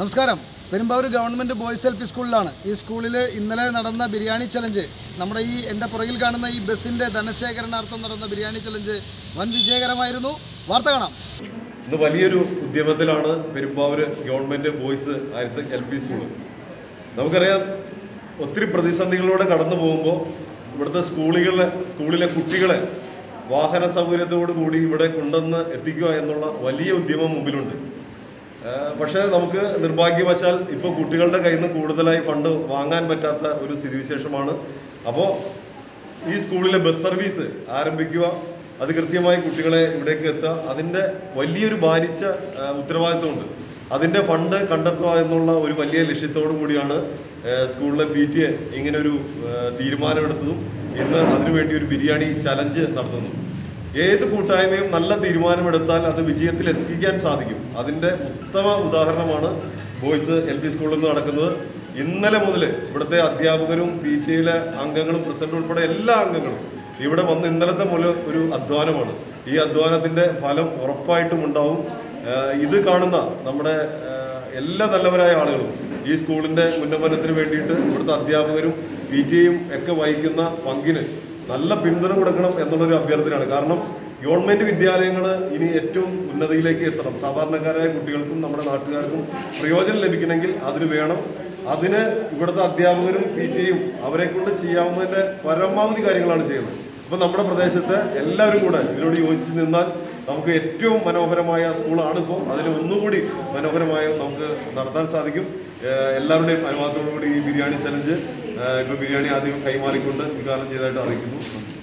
നമസ്കാരം Perumbavoor government boys L P സ്കൂളിലാണ് ഈ സ്കൂളിൽ ഇന്നലെ നടന്ന ബിരിയാണി ചലഞ്ച് നമ്മുടെ ഈ എൻ്റെ പുറകിൽ കാണുന്ന ഈ ബസ്സിൻ്റെ ധനശേഖരണാർത്ഥം നടന്ന ബിരിയാണി ചലഞ്ച് വൻ വിജയകരമായിരുന്നു വാർത്ത കാണാം ഇന്ന് വലിയൊരു ഉദ്യമത്തിലാണ് Perumbavoor government boys higher secondary L P school നമുക്കറിയാം ഒത്തിരി പ്രതിസന്ധികളിലൂടെ കടന്നു പോകുമ്പോൾ ഇവിടുത്തെ സ്കൂളുകളിലെ സ്കൂളിലെ കുട്ടികളെ വാഹന സൗകര്യത്തോടു കൂടി ഇവിടെ കൊണ്ടുവന്ന് എത്തിക്കുക എന്നുള്ള വലിയ ഉദ്യമം മുമ്പിലുണ്ട് ഏഹ് പക്ഷേ നമുക്ക് നിർഭാഗ്യവശാൽ ഇപ്പോൾ കുട്ടികളുടെ കയ്യിൽ നിന്ന് കൂടുതലായി ഫണ്ട് വാങ്ങാൻ പറ്റാത്ത ഒരു സ്ഥിതിവിശേഷമാണ് അപ്പോൾ ഈ സ്കൂളിലെ ബസ് സർവീസ് ആരംഭിക്കുക അത് കൃത്യമായി കുട്ടികളെ ഇവിടേക്ക് എത്തുക അതിൻ്റെ വലിയൊരു ഭാരിച്ച ആ, ഉത്തരവാദിത്വമുണ്ട് അതിൻ്റെ ഫണ്ട് കണ്ടെത്തുക എന്നുള്ള ഒരു വലിയ ലക്ഷ്യത്തോടു കൂടിയാണ് ആ, സ്കൂളിലെ പി ടി എ ഇങ്ങനൊരു ആ, തീരുമാനമെടുത്തതും ഇന്ന് അതിനുവേണ്ടി ഒരു ബിരിയാണി ചലഞ്ച് നടത്തുന്നു ഏത് കൂട്ടായ്മയും നല്ല തീരുമാനമെടുത്താൽ അത് വിജയത്തിൽ എത്തിക്കാൻ സാധിക്കും അതിൻ്റെ ഉത്തമ ഉദാഹരണമാണ് ബോയ്സ് എൽ പി സ്കൂളിൽ നിന്ന് നടക്കുന്നത് ഇന്നലെ മുതൽ ഇവിടുത്തെ അധ്യാപകരും പി ടി എയിലെ അംഗങ്ങളും പ്രസിഡന്റ് ഉൾപ്പെടെ എല്ലാ അംഗങ്ങളും ഇവിടെ വന്ന് ഇന്നലത്തെ മുതൽ ഒരു അധ്വാനമാണ് ഈ അധ്വാനത്തിന്റെ ഫലം ഉറപ്പായിട്ടും ഉണ്ടാവും ഏഹ് ഇത് കാണുന്ന നമ്മുടെ ഏഹ് എല്ലാ നല്ലവരായ ആളുകളും ഈ സ്കൂളിന്റെ ഉന്നമനത്തിന് വേണ്ടിയിട്ട് ഇവിടുത്തെ അധ്യാപകരും പി ടി എയും ഒക്കെ വഹിക്കുന്ന പങ്കിന് നല്ല പിന്തുണ കൊടുക്കണം എന്നുള്ളൊരു അഭ്യർത്ഥനയാണ് കാരണം ഗവൺമെന്റ് വിദ്യാലയങ്ങൾ ഇനി ഏറ്റവും ഉന്നതിയിലേക്ക് എത്തണം സാധാരണക്കാരായ കുട്ടികൾക്കും നമ്മുടെ നാട്ടുകാർക്കും പ്രയോജനം ലഭിക്കണമെങ്കിൽ അതിന് വേണം അതിന് ഇവിടുത്തെ അധ്യാപകരും പി ടിയും അവരെ കൊണ്ട് ചെയ്യാവുന്നതിന്റെ പരമാവധി കാര്യങ്ങളാണ് ചെയ്യുന്നത് അപ്പൊ നമ്മുടെ പ്രദേശത്ത് എല്ലാവരും കൂടെ ഇതിനോട് യോജിച്ച് നിന്നാൽ നമുക്ക് ഏറ്റവും മനോഹരമായ സ്കൂളാണ് ഇപ്പോൾ അതിൽ ഒന്നുകൂടി മനോഹരമായ നമുക്ക് നടത്താൻ സാധിക്കും ഏഹ് എല്ലാവരുടെയും അനുവാദത്തോടു കൂടി ഈ ബിരിയാണി ചലഞ്ച് ഇപ്പോൾ ബിരിയാണി ആദ്യം കൈമാറിക്കൊണ്ട് ഉദ്ഘാടനം ചെയ്തതായിട്ട് അറിയിക്കുന്നു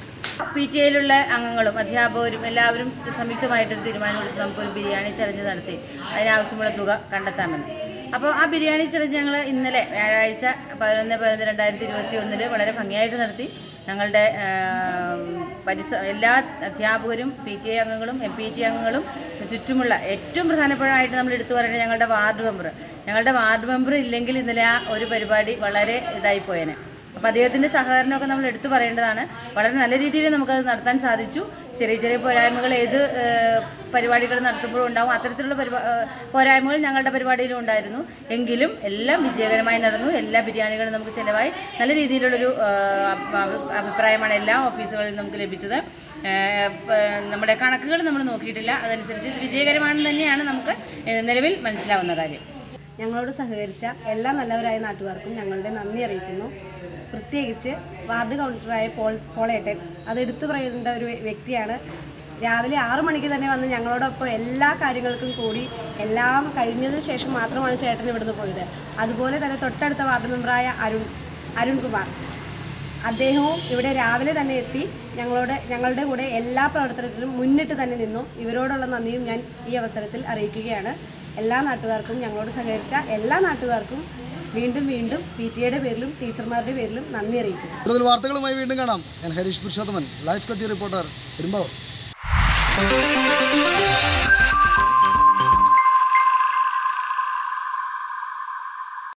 പി ടി എയിലുള്ള അംഗങ്ങളും അധ്യാപകരും എല്ലാവരും ച- സംയുക്തമായിട്ടൊരു തീരുമാനമെടുത്ത് നമുക്കൊരു ബിരിയാണി ചലഞ്ച് നടത്തി അതിനാവശ്യമുള്ള തുക കണ്ടെത്താമെന്ന് അപ്പോൾ ആ ബിരിയാണി ചലഞ്ച് ഞങ്ങൾ ഇന്നലെ വ്യാഴാഴ്ച പതിനൊന്ന് പതിനൊന്ന് രണ്ടായിരത്തി ഇരുപത്തി ഒന്നിൽ വളരെ ഭംഗിയായിട്ട് നടത്തി ഞങ്ങളുടെ ആം, പരിസ എല്ലാ അധ്യാപകരും പി ടി എ അംഗങ്ങളും എം പി ടി അംഗങ്ങളും ചുറ്റുമുള്ള ഏറ്റവും പ്രധാനപ്പെട്ടതായിട്ട് നമ്മൾ എടുത്തു പറയേണ്ടത് ഞങ്ങളുടെ വാർഡ് മെമ്പർ ഞങ്ങളുടെ വാർഡ് മെമ്പർ ഇല്ലെങ്കിൽ ഇന്നലെ ആ ഒരു പരിപാടി വളരെ ഇതായി പോയേനെ അപ്പോൾ അദ്ദേഹത്തിൻ്റെ സഹകരണമൊക്കെ നമ്മൾ എടുത്തു പറയേണ്ടതാണ് വളരെ നല്ല രീതിയിൽ നമുക്കത് നടത്താൻ സാധിച്ചു ചെറിയ ചെറിയ പോരായ്മകൾ ഏത് ഏഹ്, പരിപാടികൾ നടത്തുമ്പോഴും ഉണ്ടാവും അത്തരത്തിലുള്ള പരിപാ ഏഹ്, പോരായ്മകൾ ഞങ്ങളുടെ പരിപാടിയിലും ഉണ്ടായിരുന്നു എങ്കിലും എല്ലാം വിജയകരമായി നടന്നു എല്ലാ ബിരിയാണികളും നമുക്ക് ചിലവായി നല്ല രീതിയിലുള്ളൊരു ഏഹ്, അഭി- അഭിപ്രായമാണ് എല്ലാ ഓഫീസുകളിലും നമുക്ക് ലഭിച്ചത് ഏഹ്, പ- നമ്മുടെ കണക്കുകൾ നമ്മൾ നോക്കിയിട്ടില്ല അതനുസരിച്ച് ഇത് വിജയകരമാണെന്ന് തന്നെയാണ് നമുക്ക് ഏഹ്, നിലവിൽ മനസ്സിലാവുന്ന കാര്യം ഞങ്ങളോട് സഹകരിച്ച എല്ലാ നല്ലവരായ നാട്ടുകാർക്കും ഞങ്ങളുടെ നന്ദി അറിയിക്കുന്നു പ്രത്യേകിച്ച് വാർഡ് കൗൺസിലറായ പോൾ പോളേട്ടൻ അത് എടുത്തു പറയേണ്ട ഒരു വ്യക്തിയാണ് രാവിലെ ആറു മണിക്ക് തന്നെ വന്ന് ഞങ്ങളോടൊപ്പം എല്ലാ കാര്യങ്ങൾക്കും കൂടി എല്ലാം കഴിഞ്ഞതിന് ശേഷം മാത്രമാണ് ചേട്ടൻ ഇവിടുന്ന് പോയത് അതുപോലെ തന്നെ തൊട്ടടുത്ത വാർഡ് മെമ്പറായ അരുൺ അരുൺകുമാർ അദ്ദേഹവും ഇവിടെ രാവിലെ തന്നെ എത്തി ഞങ്ങളോട് ഞങ്ങളുടെ കൂടെ എല്ലാ പ്രവർത്തനത്തിലും മുന്നിട്ട് തന്നെ നിന്നു ഇവരോടുള്ള നന്ദിയും ഞാൻ ഈ അവസരത്തിൽ അറിയിക്കുകയാണ് എല്ലാ നാട്ടുകാർക്കും ഞങ്ങളോട് സഹകരിച്ച എല്ലാ നാട്ടുകാർക്കും വീണ്ടും വീണ്ടും പി ടി എയുടെ പേരിലും ടീച്ചർമാരുടെ പേരിലും നന്ദി അറിയിക്കുന്നു കൂടുതൽ വാർത്തകളുമായി വീണ്ടും കാണാം ഞാൻ ഹരീഷ് പുരുഷോത്തമൻ ലൈഫ് കൊച്ചി റിപ്പോർട്ടർ പെരുമ്പാവൂർ